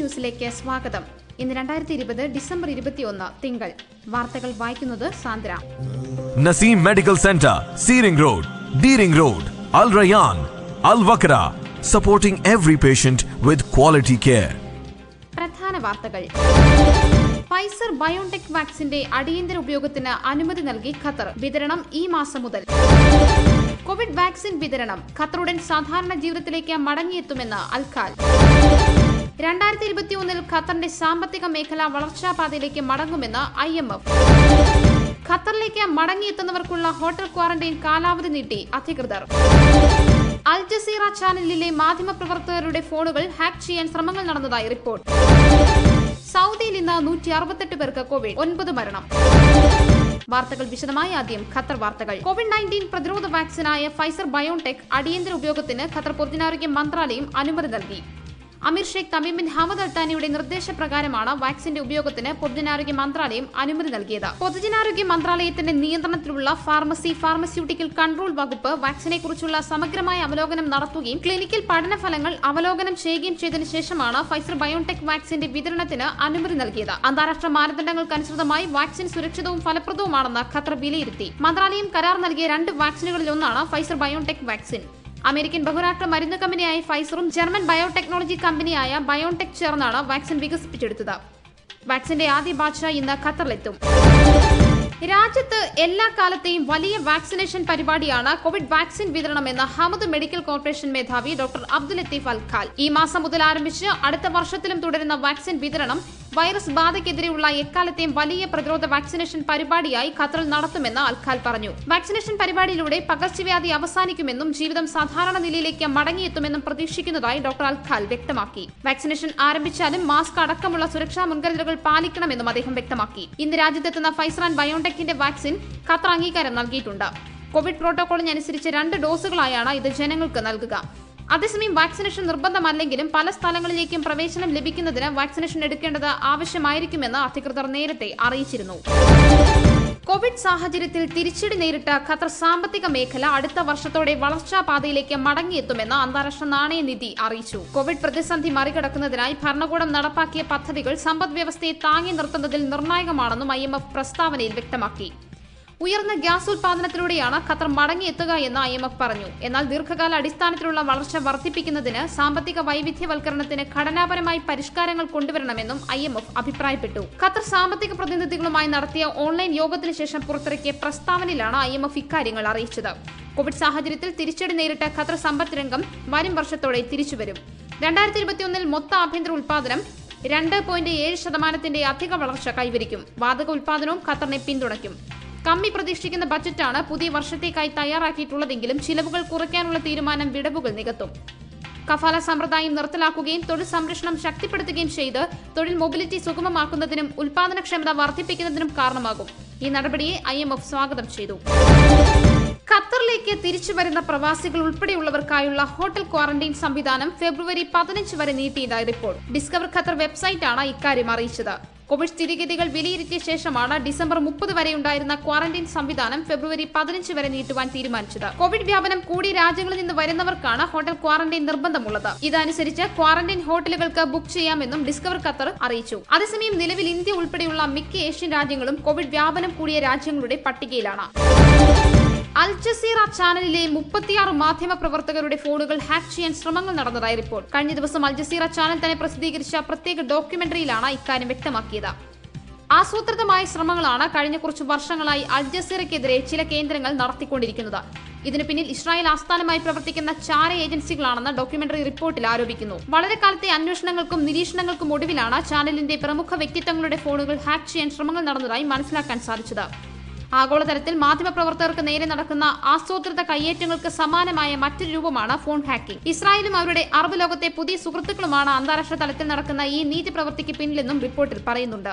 ന്യൂസിലേക്ക് സ്വാഗതം ഇന്ന് രണ്ടായിരത്തി ഇരുപത് ഡിസംബർ ഇരുപത്തിയൊന്ന് തിങ്കൾ വാർത്തകൾ വായിക്കുന്നത് Sandra Naseem Medical Center, Seering Road, Deering Road, Al Rayyan, Al Wakra, supporting every patient with quality care. പ്രധാന വാർത്തകൾ ഫൈസർ ബയോടെക് വാക്സിന്റെ അടിയന്തര ഉപയോഗത്തിന് അനുമതി നൽകി ഖത്തർ വിതരണം ഈ മാസം മുതൽ കോവിഡ് വാക്സിൻ വിതരണം ഖത്തറുടൻ സാധാരണ ജീവിതത്തിലേക്ക് മടങ്ങിയെത്തുമെന്ന് അൽഖാൽ രണ്ടായിരത്തി ഇരുപത്തിയൊന്നിൽ ഖത്തറിന്റെ സാമ്പത്തിക മേഖല വളർച്ചാപാതയിലേക്ക് മടങ്ങുമെന്ന് ഐ എം എഫ് ഖത്തറിലേക്ക് മടങ്ങിയെത്തുന്നവർക്കുള്ള ഹോട്ടൽ ക്വാറന്റൈൻ കാലാവധി നീട്ടി അധികൃതർ അൽ ജസീറ ചാനലിലെ മാധ്യമപ്രവർത്തകരുടെ ഫോണുകൾ ഹാക്ക് ചെയ്യാൻ ശ്രമങ്ങൾ നടന്നതായി റിപ്പോർട്ട് സൗദിയിൽ ഇന്ന് നൂറ്റി അറുപത്തെട്ട് പേർക്ക് കോവിഡ് ഒൻപത് മരണം വാർത്തകൾ വിശദമായി ആദ്യം ഖത്തർ വാർത്തകൾ കോവിഡ് നയൻറ്റീൻ പ്രതിരോധ വാക്സിനായ ഫൈസർ ബയോടെക് അടിയന്തര ഉപയോഗത്തിന് ഖത്തർ പൊതുജനാരോഗ്യ മന്ത്രാലയം അനുമതി നൽകി Emir Sheikh Tamim bin Hamad അൽത്താനിയുടെ നിർദ്ദേശപ്രകാരമാണ് വാക്സിന്റെ ഉപയോഗത്തിന് പൊതുജനാരോഗ്യ മന്ത്രാലയം അനുമതി നൽകിയത് പൊതുജനാരോഗ്യ മന്ത്രാലയത്തിന്റെ നിയന്ത്രണത്തിലുള്ള ഫാർമസി ഫാർമസ്യൂട്ടിക്കൽ കൺട്രോൾ വകുപ്പ് വാക്സിനെ കുറിച്ചുള്ള സമഗ്രമായ അവലോകനം നടത്തുകയും ക്ലിനിക്കൽ പഠനഫലങ്ങൾ അവലോകനം ചെയ്യുകയും ചെയ്തതിനു ശേഷമാണ് ഫൈസർ ബയോടെക് വാക്സിന്റെ വിതരണത്തിന് അനുമതി നൽകിയത് അന്താരാഷ്ട്ര മാനദണ്ഡങ്ങൾക്കനുസൃതമായി വാക്സിൻ സുരക്ഷിതവും ഫലപ്രദവുമാണെന്ന് ഖത്തർ വിലയിരുത്തി മന്ത്രാലയം കരാർ നൽകിയ രണ്ട് വാക്സിനുകളിൽ ഒന്നാണ് ഫൈസർ ബയോടെക് വാക്സിൻ അമേരിക്കൻ ബഹുരാഷ്ട്ര മരുന്ന് കമ്പനിയായ ഫൈസറും ജർമ്മൻ ബയോടെക്നോളജി കമ്പനിയായ ബയോടെക് ചേർന്നാണ് വാക്സിൻ വികസിപ്പിച്ചെടുത്തത് വാക്സിന്റെ ആദ്യ ബാച്ച് ഇന്ന് ഖത്തറിലെത്തും രാജ്യത്ത് എല്ലാ കാലത്തെയും വലിയ വാക്സിനേഷൻ പരിപാടിയാണ് കോവിഡ് വാക്സിൻ വിതരണമെന്ന് ഹമദ് മെഡിക്കൽ കോർപ്പറേഷൻ മേധാവി ഡോക്ടർ അബ്ദുൽ ലത്തീഫ് അൽഖാൽ ഈ മാസം മുതൽ ആരംഭിച്ച് അടുത്ത വർഷത്തിലും തുടരുന്ന വാക്സിൻ വിതരണം വൈറസ് ബാധയ്ക്കെതിരെയുള്ള എക്കാലത്തെയും വലിയ പ്രതിരോധ വാക്സിനേഷൻ പരിപാടിയായി ഖത്തറിൽ നടത്തുമെന്ന് അൽഖാൽ പറഞ്ഞു വാക്സിനേഷൻ പരിപാടിയിലൂടെ പകർച്ചവ്യാധി അവസാനിക്കുമെന്നും ജീവിതം സാധാരണ നിലയിലേക്ക് മടങ്ങിയെത്തുമെന്നും പ്രതീക്ഷിക്കുന്നതായി ഡോക്ടർ അൽഖാൽ വ്യക്തമാക്കി വാക്സിനേഷൻ ആരംഭിച്ചാലും മാസ്ക് അടക്കമുള്ള സുരക്ഷാ മുൻകരുതലുകൾ പാലിക്കണമെന്നും അദ്ദേഹം വ്യക്തമാക്കി ഇന്ന് രാജ്യത്തെത്തുന്ന ഫൈസർ ആൻഡ് ബയോടെക്കിന്റെ വാക്സിൻ ഖത്തർ അംഗീകാരം നൽകിയിട്ടുണ്ട് കോവിഡ് പ്രോട്ടോകോളിനനുസരിച്ച് രണ്ട് ഡോസുകളായാണ് ഇത് ജനങ്ങൾക്ക് നൽകുക അതേസമയം വാക്സിനേഷൻ നിർബന്ധമല്ലെങ്കിലും പല സ്ഥലങ്ങളിലേക്കും പ്രവേശനം ലഭിക്കുന്നതിന് വാക്സിനേഷൻ എടുക്കേണ്ടത് ആവശ്യമായിരിക്കുമെന്ന് അധികൃതർ നേരത്തെ അറിയിച്ചിരുന്നു കോവിഡ് സാഹചര്യത്തിൽ തിരിച്ചടി നേരിട്ട ഖത്തർ സാമ്പത്തിക മേഖല അടുത്ത വർഷത്തോടെ വളർച്ചാ പാതയിലേക്ക് മടങ്ങിയെത്തുമെന്ന് അന്താരാഷ്ട്ര നാണയനിധി അറിയിച്ചു കോവിഡ് പ്രതിസന്ധി മറികടക്കുന്നതിനായി ഭരണകൂടം നടപ്പാക്കിയ പദ്ധതികൾ സമ്പദ് വ്യവസ്ഥയെ താങ്ങി നിർത്തുന്നതിൽ നിർണായകമാണെന്നും ഐ പ്രസ്താവനയിൽ വ്യക്തമാക്കി ഉയർന്ന ഗ്യാസ് ഉൽപാദനത്തിലൂടെയാണ് ഖത്തർ മടങ്ങിയെത്തുക എന്ന് ഐ എം എഫ് പറഞ്ഞു എന്നാൽ ദീർഘകാല അടിസ്ഥാനത്തിലുള്ള വളർച്ച വർദ്ധിപ്പിക്കുന്നതിന് സാമ്പത്തിക വൈവിധ്യവൽക്കരണത്തിന് ഘടനാപരമായി പരിഷ്കാരങ്ങൾ കൊണ്ടുവരണമെന്നും ഐ എം എഫ് അഭിപ്രായപ്പെട്ടു ഖത്തർ സാമ്പത്തിക പ്രതിനിധികളുമായി നടത്തിയ ഓൺലൈൻ യോഗത്തിന് ശേഷം പുറത്തിറക്കിയ പ്രസ്താവനയിലാണ് ഐ എം എഫ് ഇക്കാര്യങ്ങൾ അറിയിച്ചത് കോവിഡ് സാഹചര്യത്തിൽ തിരിച്ചടി നേരിട്ട ഖത്തർ സമ്പദ് രംഗം വരും വർഷത്തോടെ തിരിച്ചുവരും രണ്ടായിരത്തി ഇരുപത്തിയൊന്നിൽ മൊത്ത ആഭ്യന്തര ഉൽപാദനം രണ്ട് പോയിന്റ് ഏഴ് ശതമാനത്തിന്റെ അധിക വളർച്ച കൈവരിക്കും വാതക ഉൽപാദനവും ഖത്തറിനെ പിന്തുണയ്ക്കും കമ്മി പ്രതീക്ഷിക്കുന്ന ബജറ്റാണ് പുതിയ വർഷത്തേക്കായി തയ്യാറാക്കിയിട്ടുള്ളതെങ്കിലും ചിലവുകൾ കുറയ്ക്കാനുള്ള തീരുമാനം വിടവുകൾ നികത്തും കഫാല സമ്പ്രദായം നിർത്തലാക്കുകയും തൊഴിൽ സംരക്ഷണം ശക്തിപ്പെടുത്തുകയും ചെയ്ത് തൊഴിൽ മൊബിലിറ്റി സുഗമമാക്കുന്നതിനും ഉൽപാദനക്ഷമത വർദ്ധിപ്പിക്കുന്നതിനും കാരണമാകും ഈ നടപടിയെ ഐ സ്വാഗതം ചെയ്തു ഖത്തറിലേക്ക് തിരിച്ചു വരുന്ന പ്രവാസികൾ ഉൾപ്പെടെയുള്ളവർക്കായുള്ള ഹോട്ടൽ ക്വാറന്റൈൻ സംവിധാനം ഫെബ്രുവരി പതിനഞ്ച് വരെ നീട്ടിയതായി റിപ്പോർട്ട് ഡിസ്കവർ ഖത്തർ വെബ്സൈറ്റാണ് ഇക്കാര്യം അറിയിച്ചത് കോവിഡ് സ്ഥിതിഗതികൾ വിലയിരുത്തിയ ശേഷമാണ് ഡിസംബർ മുപ്പത് വരെയുണ്ടായിരുന്ന ക്വാറന്റൈൻ സംവിധാനം ഫെബ്രുവരി പതിനഞ്ച് വരെ നീട്ടുവാൻ തീരുമാനിച്ചത് കോവിഡ് വ്യാപനം കൂടിയ രാജ്യങ്ങളിൽ നിന്ന് വരുന്നവർക്കാണ് ഹോട്ടൽ ക്വാറന്റൈൻ നിർബന്ധമുള്ളത് ഇതനുസരിച്ച് ക്വാറന്റൈൻ ഹോട്ടലുകൾക്ക് ബുക്ക് ചെയ്യാമെന്നും ഡിസ്കവർ ഖത്തർ അറിയിച്ചു അതേസമയം നിലവിൽ ഇന്ത്യ ഉൾപ്പെടെയുള്ള മിക്ക ഏഷ്യൻ രാജ്യങ്ങളും കോവിഡ് വ്യാപനം കൂടിയ രാജ്യങ്ങളുടെ പട്ടികയിലാണ് അൽ ജസീറ ചാനലിലെ മുപ്പത്തിയാറ് മാധ്യമ പ്രവർത്തകരുടെ ഫോണുകൾ ഹാക്ക് ചെയ്യാൻ ശ്രമങ്ങൾ നടന്നതായി റിപ്പോർട്ട് കഴിഞ്ഞ ദിവസം അൽ ജസീറ ചാനൽ തന്നെ പ്രസിദ്ധീകരിച്ച പ്രത്യേക ഡോക്യുമെന്ററിയിലാണ് ഇക്കാര്യം വ്യക്തമാക്കിയത് ആസൂത്രിതമായ ശ്രമങ്ങളാണ് കഴിഞ്ഞ കുറച്ചു വർഷങ്ങളായി അൽ ജസീറയ്ക്കെതിരെ ചില കേന്ദ്രങ്ങൾ നടത്തിക്കൊണ്ടിരിക്കുന്നത് ഇതിനു പിന്നിൽ ഇസ്രായേൽ ആസ്ഥാനമായി പ്രവർത്തിക്കുന്ന ചാര ഏജൻസികളാണെന്ന് ഡോക്യുമെന്ററി റിപ്പോർട്ടിൽ ആരോപിക്കുന്നു വളരെ കാലത്തെ അന്വേഷണങ്ങൾക്കും നിരീക്ഷണങ്ങൾക്കും ഒടുവിലാണ് ചാനലിന്റെ പ്രമുഖ വ്യക്തിത്വങ്ങളുടെ ഫോണുകൾ ഹാക്ക് ചെയ്യാൻ ശ്രമങ്ങൾ നടന്നതായി മനസ്സിലാക്കാൻ സാധിച്ചത് ആഗോളതലത്തിൽ മാധ്യമപ്രവർത്തകർക്ക് നേരെ നടക്കുന്ന ആസൂത്രിത കയ്യേറ്റങ്ങൾക്ക് സമാനമായ മറ്റൊരു രൂപമാണ് ഫോൺ ഹാക്കിംഗ് ഇസ്രായേലും അവരുടെ അറബ് ലോകത്തെ പുതിയ സുഹൃത്തുക്കളുമാണ് അന്താരാഷ്ട്ര തലത്തിൽ നടക്കുന്ന ഈ നീതി പ്രവൃത്തിക്ക് പിന്നിലെന്നും റിപ്പോർട്ടിൽ പറയുന്നുണ്ട്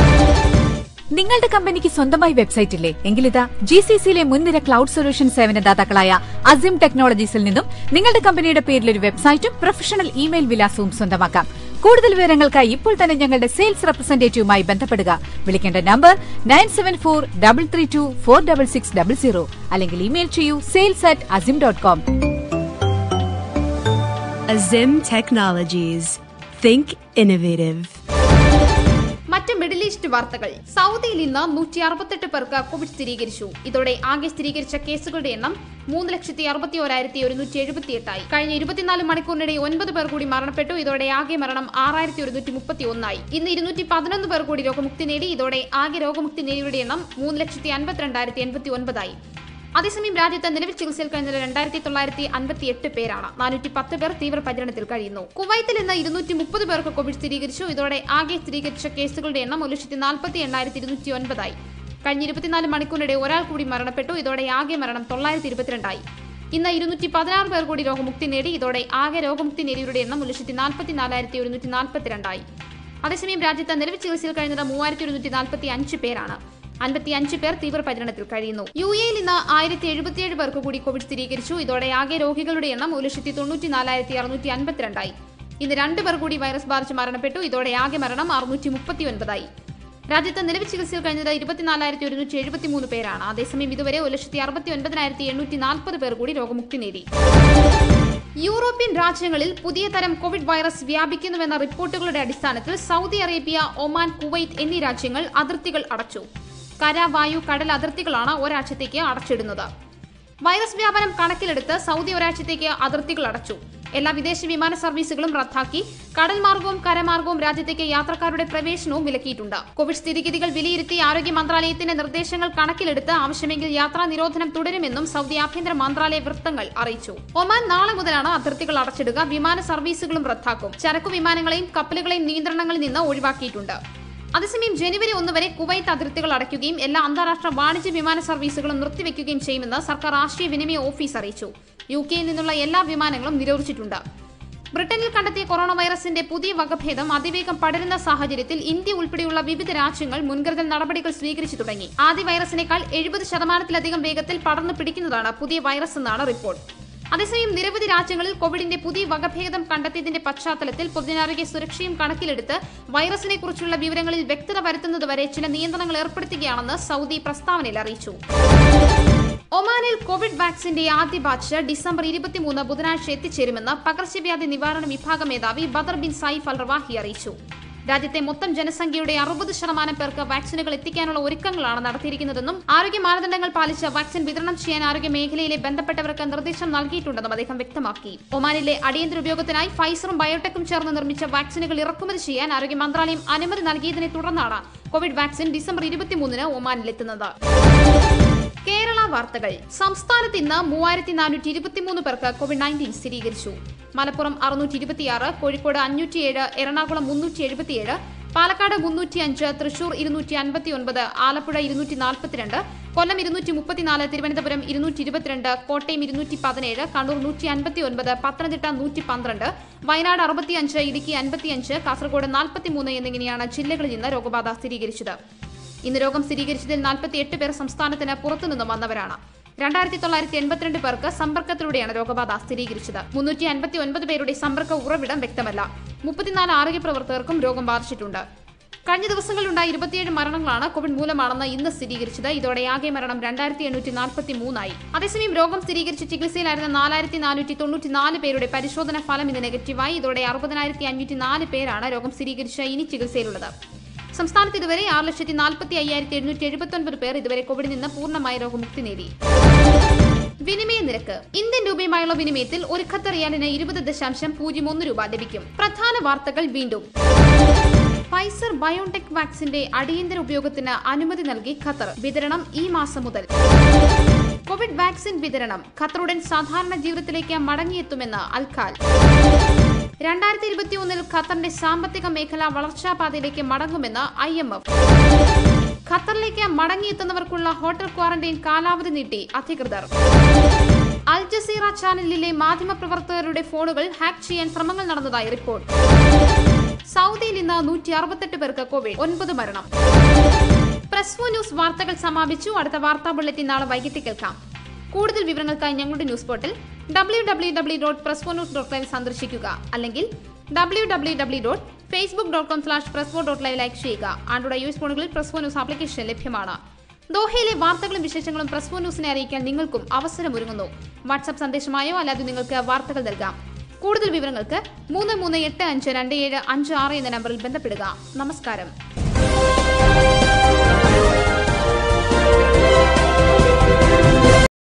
നിങ്ങളുടെ കമ്പനിക്ക് സ്വന്തമായി വെബ്സൈറ്റ് ഇല്ലേ എങ്കിലിതാ ജി സി സിയിലെ മുൻനിര ക്ലൗഡ് സൊല്യൂഷൻ സേവനദാതാക്കളായ അസിം ടെക്നോളജീസിൽ നിന്നും നിങ്ങളുടെ കമ്പനിയുടെ പേരിൽ ഒരു വെബ്സൈറ്റും പ്രൊഫഷണൽ ഇമെയിൽ വിലാസവും സ്വന്തമാക്കാം കൂടുതൽ വിവരങ്ങൾക്കായി ഇപ്പോൾ തന്നെ ഞങ്ങളുടെ സെയിൽസ് റെപ്രസെന്റേറ്റീവുമായി ബന്ധപ്പെടുക വിളിക്കേണ്ട number nine seven four double three two four double six double zero അല്ലെങ്കിൽ ഇമെയിൽ ചെയ്യൂ sales at Azim dot com Azim Technologies. Think innovative. മറ്റ് മിഡിൽ ഈസ്റ്റ് വാർത്തകൾ സൗദിയിൽ ഇന്ന് നൂറ്റി അറുപത്തെട്ട് പേർക്ക് കോവിഡ് സ്ഥിരീകരിച്ചു ഇതോടെ ആകെ സ്ഥിരീകരിച്ച കേസുകളുടെ എണ്ണം മൂന്ന് ലക്ഷത്തി അറുപത്തി ഒരായിരത്തി ഒരുന്നൂറ്റി എഴുപത്തിയെട്ടായി കഴിഞ്ഞ ഇരുപത്തിനാല് മണിക്കൂറിനിടെ ഒൻപത് പേർ കൂടി മരണപ്പെട്ടു ഇതോടെ ആകെ മരണം ആറായിരത്തി ഒരുന്നൂറ്റി മുപ്പത്തി ഒന്നായി ഇന്ന് ഇരുന്നൂറ്റി പതിനൊന്ന് പേർ കൂടി രോഗമുക്തി നേടി ഇതോടെ ആകെ രോഗമുക്തി നേടിയവരുടെ എണ്ണം മൂന്ന് ലക്ഷത്തി അൻപത്തിരണ്ടായിരത്തി എൺപത്തി ഒൻപതായി അതേസമയം രാജ്യത്ത് നിലവിൽ ചികിത്സയിൽ കഴിയുന്നത് രണ്ടായിരത്തി തൊള്ളായിരത്തി അൻപത്തി എട്ട് പേരാണ് നാനൂറ്റി പത്ത് പേർ തീവ്രപര്യടനത്തിൽ കഴിയുന്നു കുവൈത്തിൽ ഇന്ന് ഇരുന്നൂറ്റി മുപ്പത് പേർക്ക് കോവിഡ് സ്ഥിരീകരിച്ചു ഇതോടെ ആകെ സ്ഥിരീകരിച്ച കേസുകളുടെ എണ്ണം ഒരു ലക്ഷത്തി നാൽപ്പത്തി എണ്ണായിരത്തി ഇരുന്നൂറ്റി ഒൻപതായി കഴിഞ്ഞ ഇരുപത്തിനാല് മണിക്കൂറിനിടെ ഒരാൾ കൂടി മരണപ്പെട്ടു ഇതോടെ ആകെ മരണം തൊള്ളായിരത്തി ഇരുപത്തിരണ്ടായി ഇന്ന് ഇരുന്നൂറ്റി പതിനാറ് പേർ കൂടി രോഗമുക്തി നേടി ഇതോടെ ആകെ രോഗമുക്തി നേടിയവരുടെ എണ്ണം ഒരു ലക്ഷത്തി നാൽപ്പത്തി നാലായിരത്തി ഒരുന്നൂറ്റി നാൽപ്പത്തിരണ്ടായി അതേസമയം രാജ്യത്ത് നിലവിൽ ചികിത്സയിൽ കഴിയുന്നത് മൂവായിരത്തി ഒരുന്നൂറ്റി നാൽപ്പത്തി അഞ്ച് പേരാണ് അൻപത്തി അഞ്ച് പേർ തീവ്രപര്യടനത്തിൽ കഴിയുന്നു യു എയിൽ ഇന്ന് ആയിരത്തി എഴുപത്തിയേഴ് പേർക്ക് കൂടി കോവിഡ് സ്ഥിരീകരിച്ചു ഇതോടെ ആകെ രോഗികളുടെ എണ്ണം ഒരു ലക്ഷത്തി തൊണ്ണൂറ്റി നാലായിരത്തി അറുന്നൂറ്റി അൻപത്തിരണ്ടായി ഇന്ന് രണ്ട് പേർ കൂടി വൈറസ് ബാധിച്ച് മരണപ്പെട്ടു ഇതോടെ ആകെ മരണം അറുന്നൂറ്റി മുപ്പത്തി ഒൻപതായി രാജ്യത്ത് നിലവിൽ ചികിത്സയിൽ കഴിഞ്ഞത് ഇരുപത്തിനാലായിരത്തി ഒരുന്നൂറ്റി എഴുപത്തിമൂന്ന് പേരാണ് അതേസമയം ഇതുവരെ ഒരു ലക്ഷത്തി അറുപത്തി ഒൻപതിനായിരത്തി എണ്ണൂറ്റി നാൽപ്പത് പേർ കൂടി രോഗമുക്തി നേടി യൂറോപ്യൻ രാജ്യങ്ങളിൽ പുതിയ തരം കോവിഡ് വൈറസ് വ്യാപിക്കുന്നുവെന്ന റിപ്പോർട്ടുകളുടെ അടിസ്ഥാനത്തിൽ സൗദി അറേബ്യ ഒമാൻ കുവൈറ്റ് എന്നീ രാജ്യങ്ങൾ അതിർത്തികൾ അടച്ചു കര വായു കടൽ അതിർത്തികളാണ് ഒരാഴ്ചത്തേക്ക് അടച്ചിടുന്നത് വൈറസ് വ്യാപനം കണക്കിലെടുത്ത് സൗദി ഒരാഴ്ചത്തേക്ക് അതിർത്തികൾ അടച്ചു എല്ലാ വിദേശ വിമാന സർവീസുകളും റദ്ദാക്കി കടൽ മാർഗവും കരമാർഗവും രാജ്യത്തേക്ക് യാത്രക്കാരുടെ പ്രവേശനവും വിലക്കിയിട്ടുണ്ട് കോവിഡ് സ്ഥിതിഗതികൾ വിലയിരുത്തി ആരോഗ്യ മന്ത്രാലയത്തിന്റെ നിർദ്ദേശങ്ങൾ കണക്കിലെടുത്ത് ആവശ്യമെങ്കിൽ യാത്രാ നിരോധനം തുടരുമെന്നും സൗദി ആഭ്യന്തര മന്ത്രാലയ വൃത്തങ്ങൾ അറിയിച്ചു ഒമാൻ നാളെ മുതലാണ് അതിർത്തികൾ അടച്ചിടുക വിമാന സർവീസുകളും റദ്ദാക്കും ചരക്കു വിമാനങ്ങളെയും കപ്പലുകളെയും നിയന്ത്രണങ്ങളിൽ നിന്ന് ഒഴിവാക്കിയിട്ടുണ്ട് അതേസമയം ജനുവരി ഒന്ന് വരെ കുവൈത്ത് അതിർത്തികൾ അടയ്ക്കുകയും എല്ലാ അന്താരാഷ്ട്ര വാണിജ്യ വിമാന സർവീസുകളും നിർത്തിവെക്കുകയും ചെയ്യുമെന്ന് സർക്കാർ ആശയവിനിമയ ഓഫീസ് അറിയിച്ചു യു കെയിൽ നിന്നുള്ള എല്ലാ വിമാനങ്ങളും നിരോധിച്ചിട്ടുണ്ട് ബ്രിട്ടനിൽ കണ്ടെത്തിയ കൊറോണ വൈറസിന്റെ പുതിയ വകഭേദം അതിവേഗം പടരുന്ന സാഹചര്യത്തിൽ ഇന്ത്യ ഉൾപ്പെടെയുള്ള വിവിധ രാജ്യങ്ങൾ മുൻകരുതൽ നടപടികൾ സ്വീകരിച്ചു തുടങ്ങി ആദ്യ വൈറസിനേക്കാൾ എഴുപത് ശതമാനത്തിലധികം വേഗത്തിൽ പടർന്നു പിടിക്കുന്നതാണ് പുതിയ വൈറസ് എന്നാണ് റിപ്പോർട്ട് അതേസമയം നിരവധി രാജ്യങ്ങളിൽ കോവിഡിന്റെ പുതിയ വകഭേദം കണ്ടെത്തിയതിന്റെ പശ്ചാത്തലത്തിൽ പൊതുജനാരോഗ്യ സുരക്ഷയും കണക്കിലെടുത്ത് വൈറസിനെ കുറിച്ചുള്ള വിവരങ്ങളിൽ വ്യക്തത വരുത്തുന്നതുവരെ ചില നിയന്ത്രണങ്ങൾ ഏർപ്പെടുത്തുകയാണെന്ന് സൗദി പ്രസ്താവനയിൽ അറിയിച്ചു ഒമാനിൽ കോവിഡ് വാക്സിന്റെ ആദ്യ ബാച്ച് ഡിസംബർ ഇരുപത്തിമൂന്ന് ബുധനാഴ്ച എത്തിച്ചേരുമെന്ന് പകർച്ചവ്യാധി നിവാരണ വിഭാഗ മേധാവി Badr bin Saif Al Rawahi അറിയിച്ചു രാജ്യത്തെ മൊത്തം ജനസംഖ്യയുടെ അറുപത് ശതമാനം പേർക്ക് വാക്സിനുകൾ എത്തിക്കാനുള്ള ഒരുക്കങ്ങളാണ് നടത്തിയിരിക്കുന്നതെന്നും ആരോഗ്യ മാനദണ്ഡങ്ങൾ പാലിച്ച് വാക്സിൻ വിതരണം ചെയ്യാൻ ആരോഗ്യ മേഖലയിലെ ബന്ധപ്പെട്ടവർക്ക് നിർദ്ദേശം നൽകിയിട്ടുണ്ടെന്നും അദ്ദേഹം വ്യക്തമാക്കി ഒമാനിലെ അടിയന്തര ഉപയോഗത്തിനായി ഫൈസറും ബയോടെക്കും ചേർന്ന് നിർമ്മിച്ച വാക്സിനുകൾ ഇറക്കുമതി ചെയ്യാൻ ആരോഗ്യ മന്ത്രാലയം അനുമതി നൽകിയതിനെ തുടർന്നാണ് കോവിഡ് വാക്സിൻ ഡിസംബർ ഇരുപത്തിമൂന്നിന് ഒമാനിലെത്തുന്നത് കേരള വാർത്തകൾ സംസ്ഥാനത്ത് ഇന്ന് മൂവായിരത്തി നാനൂറ്റി ഇരുപത്തിമൂന്ന് പേർക്ക് കോവിഡ് നയൻറ്റീൻ സ്ഥിരീകരിച്ചു മലപ്പുറം അറുന്നൂറ്റി ഇരുപത്തിയാറ് കോഴിക്കോട് അഞ്ഞൂറ്റിയേഴ് എറണാകുളം മുന്നൂറ്റി എഴുപത്തിയേഴ് പാലക്കാട് മുന്നൂറ്റി അഞ്ച് തൃശൂർ ഇരുന്നൂറ്റി അൻപത്തി ഒൻപത് ആലപ്പുഴ ഇരുന്നൂറ്റി നാൽപ്പത്തിരണ്ട് കൊല്ലം ഇരുന്നൂറ്റി മുപ്പത്തിനാല് തിരുവനന്തപുരം ഇരുന്നൂറ്റി ഇരുപത്തിരണ്ട് കോട്ടയം ഇരുന്നൂറ്റി പതിനേഴ് കണ്ണൂർ നൂറ്റി അൻപത്തി ഒൻപത് പത്തനംതിട്ട നൂറ്റി പന്ത്രണ്ട് വയനാട് അറുപത്തിയഞ്ച് ഇടുക്കി അൻപത്തിയഞ്ച് കാസർഗോഡ് നാൽപ്പത്തിമൂന്ന് എന്നിങ്ങനെയാണ് ജില്ലകളിൽ ഇന്ന് രോഗബാധ സ്ഥിരീകരിച്ചത് ഇന്ന് രോഗം സ്ഥിരീകരിച്ചതിൽ നാൽപ്പത്തി എട്ട് പേർ സംസ്ഥാനത്തിന് പുറത്തുനിന്നും വന്നവരാണ് രണ്ടായിരത്തി തൊള്ളായിരത്തി എൺപത്തിരണ്ട് പേർക്ക് സമ്പർക്കത്തിലൂടെയാണ് രോഗബാധ സ്ഥിരീകരിച്ചത് മുന്നൂറ്റി അൻപത്തി ഒൻപത് പേരുടെ സമ്പർക്ക ഉറവിടം വ്യക്തമല്ല മുപ്പത്തിനാല് ആരോഗ്യ പ്രവർത്തകർക്കും രോഗം ബാധിച്ചിട്ടുണ്ട് കഴിഞ്ഞ ദിവസങ്ങളിലുണ്ടായ ഇരുപത്തിയേഴ് മരണങ്ങളാണ് കോവിഡ് മൂലമാണെന്ന് ഇന്ന് സ്ഥിരീകരിച്ചത് ഇതോടെ ആകെ മരണം രണ്ടായിരത്തി എണ്ണൂറ്റി നാൽപ്പത്തി മൂന്നായി അതേസമയം രോഗം സ്ഥിരീകരിച്ച് ചികിത്സയിലായിരുന്ന നാലായിരത്തി നാനൂറ്റി തൊണ്ണൂറ്റി നാല് പേരുടെ പരിശോധന ഫലം ഇന്ന് നെഗറ്റീവായി ഇതോടെ അറുപതിനായിരത്തി അഞ്ഞൂറ്റി നാല് പേരാണ് രോഗം സ്ഥിരീകരിച്ച ഇനി ചികിത്സയിലുള്ളത് സംസ്ഥാനത്ത് ഇതുവരെ ആറ് ലക്ഷത്തി നാൽപ്പത്തി അയ്യായിരത്തി എഴുന്നൂറ്റി എഴുപത്തി ഒൻപത് പേർ ഇതുവരെ കോവിഡിൽ നിന്ന് പൂർണ്ണമായ രോഗമുക്തി നേടി വിനിമയ നിരക്ക് ഇന്ത്യൻ രൂപയുമായുള്ള വിനിമയത്തിൽ ഒരു ഖത്തർ റിയാലിന് ഇരുപത് ദശാംശം പൂജ്യം ഒന്ന് രൂപ ലഭിക്കും പ്രധാന വാർത്തകൾ വീണ്ടും ഫൈസർ ബയോടെക് വാക്സിന്റെ അടിയന്തര ഉപയോഗത്തിന് അനുമതി നൽകി ഖത്തർ വിതരണം ഈ മാസം മുതൽ കോവിഡ് വാക്സിൻ വിതരണം ഖത്തറുടൻ സാധാരണ ജീവിതത്തിലേക്ക് മടങ്ങിയെത്തുമെന്ന് അൽഖാൽ രണ്ടായിരത്തി ഇരുപത്തിയൊന്നിൽ ഖത്തറിന്റെ സാമ്പത്തിക മേഖല വളർച്ചാപാതയിലേക്ക് മടങ്ങുമെന്ന് ഐ എം എഫ് ഖത്തറിലേക്ക് മടങ്ങിയെത്തുന്നവർക്കുള്ള ഹോട്ടൽ ക്വാറന്റൈൻ കാലാവധി നീട്ടി അധികൃതർ അൽ ജസീറ ചാനലിലെ മാധ്യമപ്രവർത്തകരുടെ ഫോണുകൾ ഹാക്ക് ചെയ്യാൻ ശ്രമങ്ങൾ നടന്നതായി റിപ്പോർട്ട് സൗദിയിൽ ഇന്ന് നൂറ്റി അറുപത്തെട്ട് പേർക്ക് കോവിഡ് ഒൻപത് മരണം പ്രസ് വൺ ന്യൂസ് വാർത്തകൾ സമാപിച്ചു അടുത്ത വാർത്താ ബുള്ളറ്റിൻ നാളെ വൈകിട്ട് കേൾക്കാം കൂടുതൽ വിവരങ്ങൾക്കായി ഞങ്ങളുടെ news portal W W W dot press one news dot live സന്ദർശിക്കുക അല്ലെങ്കിൽ W W W dot Facebook dot com slash press വോ ഡോട്ട് ലൈവ് ലൈക്ക് ചെയ്യുക ആൻഡ്രോയിഡ് യൂസ് ഫോണുകളിൽ പ്രസ് വൺ ന്യൂസ് ആപ്ലിക്കേഷൻ ലഭ്യമാണ് ദോഹയിലെ വാർത്തകളും വിശേഷങ്ങളും പ്രസ് വൺ ന്യൂസിനെ അറിയിക്കാൻ നിങ്ങൾക്കും അവസരമൊരുങ്ങുന്നു വാട്സ്ആപ്പ് സന്ദേശമായോ അല്ലാതെ നിങ്ങൾക്ക് വാർത്തകൾ നൽകാം കൂടുതൽ വിവരങ്ങൾക്ക് മൂന്ന് മൂന്ന് എട്ട് അഞ്ച് രണ്ട് ഏഴ് അഞ്ച് ആറ് എന്ന നമ്പറിൽ ബന്ധപ്പെടുക നമസ്കാരം